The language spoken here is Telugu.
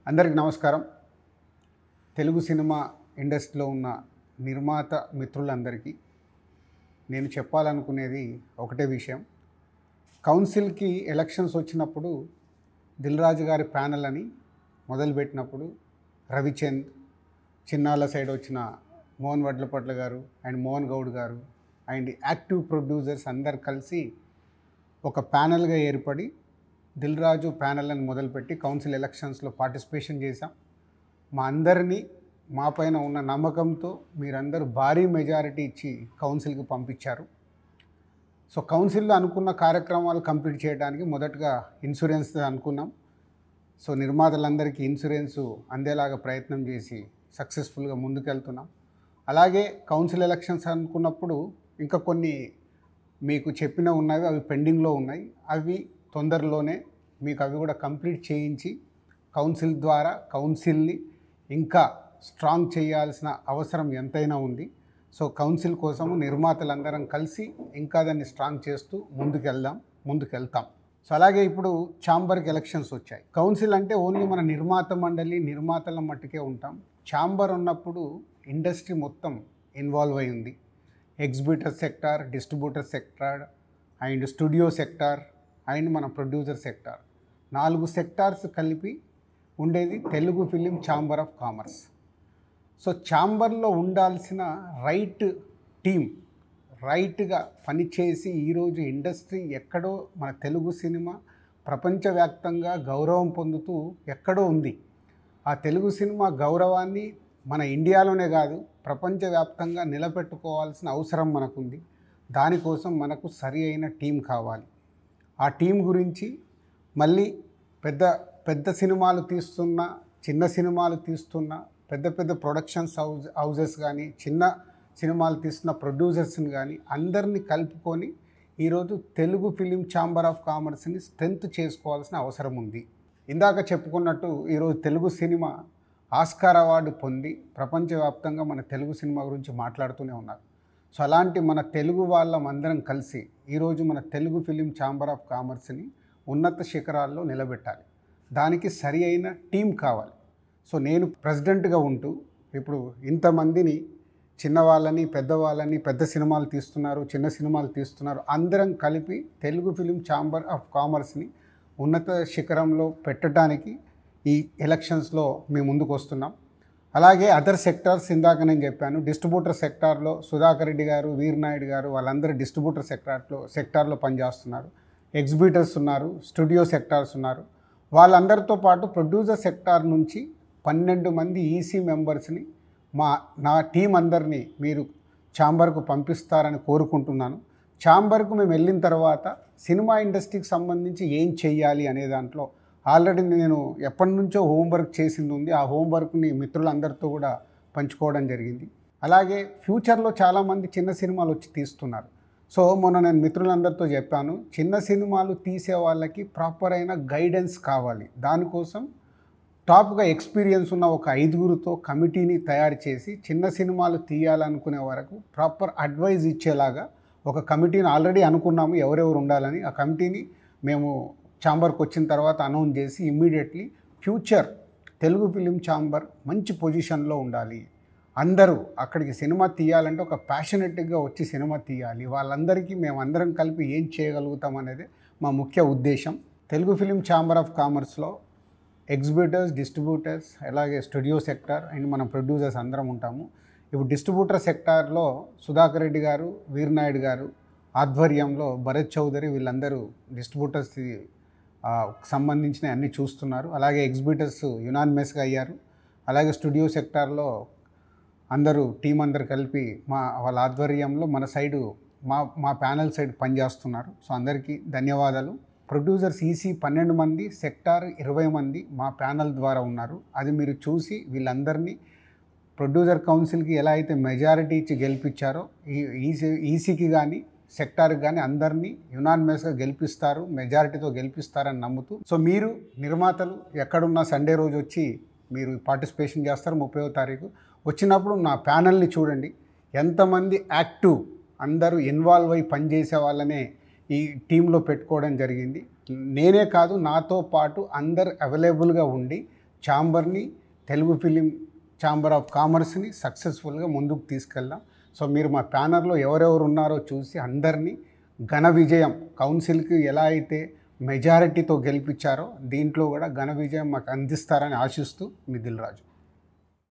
అందరికీ నమస్కారం తెలుగు సినిమా ఇండస్ట్రీలో ఉన్న నిర్మాత మిత్రులందరికీ నేను చెప్పాలనుకునేది ఒకటే విషయం కౌన్సిల్కి ఎలక్షన్స్ వచ్చినప్పుడు దిల్రాజు గారి ప్యానల్ అని మొదలుపెట్టినప్పుడు రవిచంద్ చిన్నాల సైడ్ వచ్చిన మోహన్ వడ్లపట్ల గారు అండ్ మోహన్ గౌడ్ గారు అండ్ యాక్టివ్ ప్రొడ్యూసర్స్ అందరు కలిసి ఒక ప్యానల్గా ఏర్పడి దిల్ రాజు ప్యానల్ అని మొదలుపెట్టి కౌన్సిల్ ఎలక్షన్స్లో పార్టిసిపేషన్ చేశాం మా అందరినీ మా పైన ఉన్న నమ్మకంతో మీరందరూ భారీ మెజారిటీ ఇచ్చి కౌన్సిల్కి పంపించారు సో కౌన్సిల్లో అనుకున్న కార్యక్రమాలు కంప్లీట్ చేయడానికి మొదటగా ఇన్సూరెన్స్ అనుకున్నాం సో నిర్మాతలందరికీ ఇన్సూరెన్స్ అందేలాగా ప్రయత్నం చేసి సక్సెస్ఫుల్గా ముందుకెళ్తున్నాం అలాగే కౌన్సిల్ ఎలక్షన్స్ అనుకున్నప్పుడు ఇంకా కొన్ని మీకు చెప్పిన ఉన్నవి అవి పెండింగ్లో ఉన్నాయి అవి తొందరలోనే మీకు అవి కూడా కంప్లీట్ చేయించి కౌన్సిల్ ద్వారా కౌన్సిల్ని ఇంకా స్ట్రాంగ్ చేయాల్సిన అవసరం ఎంతైనా ఉంది సో కౌన్సిల్ కోసము నిర్మాతలందరం కలిసి ఇంకా దాన్ని స్ట్రాంగ్ చేస్తూ ముందుకెళ్దాం ముందుకెళ్తాం సో అలాగే ఇప్పుడు ఛాంబర్కి ఎలక్షన్స్ వచ్చాయి కౌన్సిల్ అంటే ఓన్లీ మన నిర్మాత మండలి నిర్మాతల మట్టుకే ఉంటాం ఛాంబర్ ఉన్నప్పుడు ఇండస్ట్రీ మొత్తం ఇన్వాల్వ్ అయి ఉంది exhibitor sector distributor sector and studio sector and మన ప్రొడ్యూసర్ సెక్టార్ నాలుగు సెక్టార్స్ కలిపి ఉండేది Telugu film chamber of commerce so ఛాంబర్లో ఉండాల్సిన రైట్ టీం రైట్గా పనిచేసి ఈరోజు ఇండస్ట్రీ ఎక్కడో మన తెలుగు సినిమా ప్రపంచవ్యాప్తంగా గౌరవం పొందుతూ ఎక్కడో ఉంది ఆ తెలుగు సినిమా గౌరవాన్ని మన ఇండియాలోనే కాదు ప్రపంచవ్యాప్తంగా నిలబెట్టుకోవాల్సిన అవసరం మనకుంది దానికోసం మనకు సరి అయిన టీం కావాలి ఆ టీం గురించి మళ్ళీ పెద్ద పెద్ద సినిమాలు తీస్తున్న చిన్న సినిమాలు తీస్తున్న పెద్ద పెద్ద ప్రొడక్షన్స్ హౌస్ హౌజెస్ కానీ చిన్న సినిమాలు తీస్తున్న ప్రొడ్యూసర్స్ని కానీ అందరినీ కలుపుకొని ఈరోజు తెలుగు ఫిలిం ఛాంబర్ ఆఫ్ కామర్స్ని స్ట్రెంత్ చేసుకోవాల్సిన అవసరం ఉంది ఇందాక చెప్పుకున్నట్టు ఈరోజు తెలుగు సినిమా ఆస్కార్ అవార్డు పొంది ప్రపంచవ్యాప్తంగా మన తెలుగు సినిమా గురించి మాట్లాడుతూనే ఉన్నారు సో అలాంటి మన తెలుగు వాళ్ళం అందరం కలిసి ఈరోజు మన తెలుగు ఫిలిం ఛాంబర్ ఆఫ్ కామర్స్ని ఉన్నత శిఖరాల్లో నిలబెట్టాలి దానికి సరి అయిన టీం కావాలి సో నేను ప్రెసిడెంట్గా ఉంటూ ఇప్పుడు ఇంతమందిని చిన్నవాళ్ళని పెద్దవాళ్ళని పెద్ద సినిమాలు తీస్తున్నారు చిన్న సినిమాలు తీస్తున్నారు అందరం కలిపి తెలుగు ఫిలిం ఛాంబర్ ఆఫ్ కామర్స్ని ఉన్నత శిఖరంలో పెట్టడానికి ఈ ఎలక్షన్స్లో మేము ముందుకు వస్తున్నాం అలాగే అదర్ సెక్టార్స్ ఇందాక నేను చెప్పాను డిస్ట్రిబ్యూటర్ సెక్టార్లో సుధాకర్ రెడ్డి గారు వీరనాయుడు గారు వాళ్ళందరూ డిస్ట్రిబ్యూటర్ సెక్టార్లో సెక్టార్లో పనిచేస్తున్నారు ఎగ్జిబిటర్స్ ఉన్నారు స్టూడియో సెక్టార్స్ ఉన్నారు వాళ్ళందరితో పాటు ప్రొడ్యూసర్ సెక్టార్ నుంచి పన్నెండు మంది ఈసీ మెంబర్స్ని మా నా టీం అందరినీ మీరు ఛాంబర్కు పంపిస్తారని కోరుకుంటున్నాను ఛాంబర్కు మేము వెళ్ళిన తర్వాత సినిమా ఇండస్ట్రీకి సంబంధించి ఏం చెయ్యాలి అనే దాంట్లో ఆల్రెడీ నేను ఎప్పటి నుంచో హోంవర్క్ చేసింది ఉంది ఆ హోంవర్క్ని మిత్రులందరితో కూడా పంచుకోవడం జరిగింది అలాగే ఫ్యూచర్లో చాలామంది చిన్న సినిమాలు వచ్చి తీస్తున్నారు సో మొన్న నేను మిత్రులందరితో చెప్పాను చిన్న సినిమాలు తీసే వాళ్ళకి ప్రాపర్ అయిన గైడెన్స్ కావాలి దానికోసం టాప్గా ఎక్స్పీరియన్స్ ఉన్న ఒక ఐదుగురితో కమిటీని తయారు చేసి చిన్న సినిమాలు తీయాలనుకునే వరకు ప్రాపర్ అడ్వైజ్ ఇచ్చేలాగా ఒక కమిటీని ఆల్రెడీ అనుకున్నాము ఎవరెవరు ఉండాలని ఆ కమిటీని మేము ఛాంబర్కి వచ్చిన తర్వాత అనౌన్స్ చేసి immediately future Telugu film chamber మంచి పొజిషన్లో ఉండాలి అందరూ అక్కడికి సినిమా తీయాలంటే ఒక ప్యాషనెట్గా వచ్చి సినిమా తీయాలి వాళ్ళందరికీ మేము అందరం కలిపి ఏం చేయగలుగుతాం అనేది మా ముఖ్య ఉద్దేశం తెలుగు ఫిలిం ఛాంబర్ ఆఫ్ కామర్స్లో ఎగ్జిబిటర్స్ డిస్ట్రిబ్యూటర్స్ అలాగే స్టూడియో సెక్టార్ అండ్ మనం ప్రొడ్యూసర్స్ అందరం ఉంటాము ఇప్పుడు డిస్ట్రిబ్యూటర్ సెక్టార్లో సుధాకర్ రెడ్డి గారు వీరనాయుడు గారు ఆధ్వర్యంలో భరత్ చౌదరి వీళ్ళందరూ డిస్ట్రిబ్యూటర్స్ సంబంధించిన అన్ని చూస్తున్నారు అలాగే ఎగ్జిబిటర్స్ యునానిమస్గా అయ్యారు అలాగే స్టూడియో సెక్టార్లో అందరూ టీం అందరు కలిపి మా వాళ్ళ ఆధ్వర్యంలో మన సైడు మా మా ప్యానల్ సైడ్ పనిచేస్తున్నారు సో అందరికీ ధన్యవాదాలు ప్రొడ్యూసర్స్ ఈసీ పన్నెండు మంది సెక్టార్ ఇరవై మంది మా ప్యానల్ ద్వారా ఉన్నారు అది మీరు చూసి వీళ్ళందరినీ ప్రొడ్యూసర్ కౌన్సిల్కి ఎలా అయితే మెజారిటీ ఇచ్చి గెలిపించారో ఈ ఈసీ ఈసీకి కానీ సెక్టార్కి కానీ అందరినీ యునానిమస్గా గెలిపిస్తారు మెజారిటీతో గెలిపిస్తారని నమ్ముతూ సో మీరు నిర్మాతలు ఎక్కడున్నా సండే రోజు వచ్చి మీరు పార్టిసిపేషన్ చేస్తారు ముప్పైవ తారీఖు వచ్చినప్పుడు నా ప్యానల్ని చూడండి ఎంతమంది యాక్టివ్ అందరూ ఇన్వాల్వ్ అయి పనిచేసే వాళ్ళనే ఈ టీంలో పెట్టుకోవడం జరిగింది నేనే కాదు నాతో పాటు అందరు అవైలబుల్గా ఉండి ఛాంబర్ని తెలుగు ఫిలిం ఛాంబర్ ఆఫ్ కామర్స్ని సక్సెస్ఫుల్గా ముందుకు తీసుకెళ్దాం సో మీరు మా ప్యానర్లో ఎవరెవరు ఉన్నారో చూసి అందరినీ ఘన విజయం కౌన్సిల్కి ఎలా అయితే మెజారిటీతో గెలిపించారో దీంట్లో కూడా ఘన విజయం మాకు అందిస్తారని ఆశిస్తూ మీ దిల్రాజు